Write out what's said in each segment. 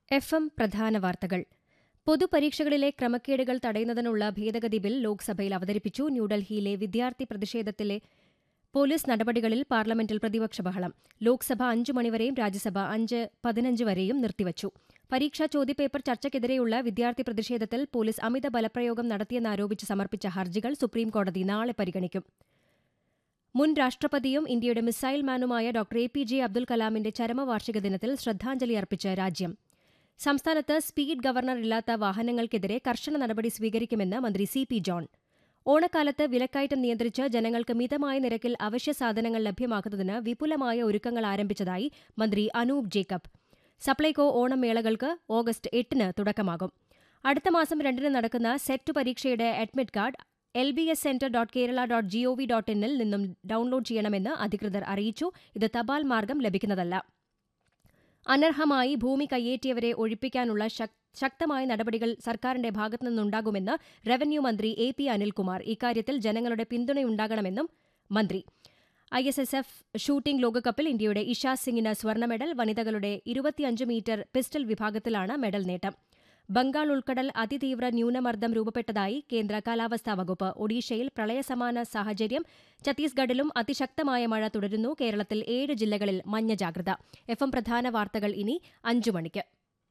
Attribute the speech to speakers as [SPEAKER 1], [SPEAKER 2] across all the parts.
[SPEAKER 1] F M പ്രധാന വാർത്തകൾ പൊതുപരീക്ഷകളിലെ ക്രമക്കേടുകൾ തടയുന്നതിനുള്ള ഭേദഗതി ബിൽ ലോക്സഭയിൽ അവതരിപ്പിച്ചു ന്യൂഡൽഹിയിലെ വിദ്യാർത്ഥി പ്രതിഷേധത്തിലെ പോലീസ് നടപടികളിൽ പാർലമെന്റിൽ പ്രതിപക്ഷ ബഹളം ലോക്സഭ അഞ്ചു മണിവരെയും രാജ്യസഭ അഞ്ച് പതിനഞ്ച് വരെയും നിർത്തിവച്ചു പരീക്ഷാ ചോദ്യപേപ്പർ ചർച്ചയ്ക്കെതിരെയുള്ള വിദ്യാർത്ഥി പ്രതിഷേധത്തിൽ പോലീസ് അമിത ബലപ്രയോഗം നടത്തിയെന്നാരോപിച്ച് സമർപ്പിച്ച ഹർജികൾ സുപ്രീംകോടതി നാളെ പരിഗണിക്കും മുൻ രാഷ്ട്രപതിയും ഇന്ത്യയുടെ മിസൈൽ മാനുമായ doctor A P J Abdul കലാമിന്റെ ചരമവാർഷിക ദിനത്തിൽ ശ്രദ്ധാഞ്ജലി അർപ്പിച്ച് രാജ്യം സംസ്ഥാനത്ത് സ്പീഡ് ഗവർണർ ഇല്ലാത്ത വാഹനങ്ങൾക്കെതിരെ കർശന നടപടി സ്വീകരിക്കുമെന്ന് മന്ത്രി സി പി ജോൺ ഓണക്കാലത്ത് വിലക്കയറ്റം നിയന്ത്രിച്ച് ജനങ്ങൾക്ക് മിതമായ നിരക്കിൽ അവശ്യ സാധനങ്ങൾ ലഭ്യമാക്കുന്നതിന് വിപുലമായ ഒരുക്കങ്ങൾ ആരംഭിച്ചതായി മന്ത്രി അനൂപ് ജേക്കബ് സപ്ലൈകോ ഓണം മേളകൾക്ക് ഓഗസ്റ്റ് എട്ടിന് തുടക്കമാകും അടുത്ത മാസം രണ്ടിന് നടക്കുന്ന സെറ്റ് പരീക്ഷയുടെ admit card L B S centre dot Kerala dot gov dot ഇന്നിൽ നിന്നും ഡൌൺലോഡ് ചെയ്യണമെന്ന് അധികൃതർ അറിയിച്ചു ഇത് തപാൽ മാർഗം ലഭിക്കുന്നതല്ല അനർഹമായി ഭൂമി കയ്യേറ്റിയവരെ ഒഴിപ്പിക്കാനുള്ള ശക്തമായ നടപടികൾ സർക്കാരിന്റെ ഭാഗത്തുനിന്നുണ്ടാകുമെന്ന് റവന്യൂ മന്ത്രി എ പി അനിൽകുമാർ ഇക്കാര്യത്തിൽ ജനങ്ങളുടെ പിന്തുണയുണ്ടാകണമെന്നും മന്ത്രി I S S F shooting ലോകകപ്പിൽ ഇന്ത്യയുടെ ഇഷാ സിംഗിന് സ്വർണ്ണ മെഡൽ വനിതകളുടെ ഇരുപത്തിയഞ്ച് മീറ്റർ പിസ്റ്റൾ വിഭാഗത്തിലാണ് മെഡൽ നേട്ടം ബംഗാൾ ഉൾക്കടൽ അതിതീവ്ര ന്യൂനമർദ്ദം രൂപപ്പെട്ടതായി കേന്ദ്ര കാലാവസ്ഥാ വകുപ്പ് ഒഡീഷയിൽ പ്രളയസമാന സാഹചര്യം ഛത്തീസ്ഗഡിലും അതിശക്തമായ മഴ തുടരുന്നു കേരളത്തിൽ ഏഴ് ജില്ലകളിൽ മഞ്ഞ ജാഗ്രത എഫ് എം പ്രധാന വാർത്തകൾ ഇനി അഞ്ചു മണിക്ക്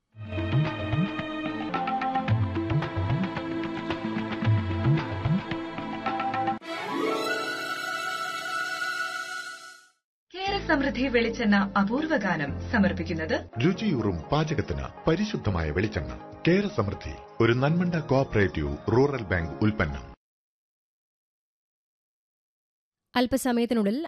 [SPEAKER 2] സമൃദ്ധി വെളിച്ചെണ്ണ അപൂർവ ഗാനം സമർപ്പിക്കുന്നത്
[SPEAKER 3] രുചിയൂറും പാചകത്തിന് പരിശുദ്ധമായ വെളിച്ചെണ്ണ കേര സമൃദ്ധി ഒരു നന്മണ്ട കോഓപ്പറേറ്റീവ് റൂറൽ ബാങ്ക് ഉൽപ്പന്നം
[SPEAKER 1] അല്പസമയത്തിനുള്ളിൽ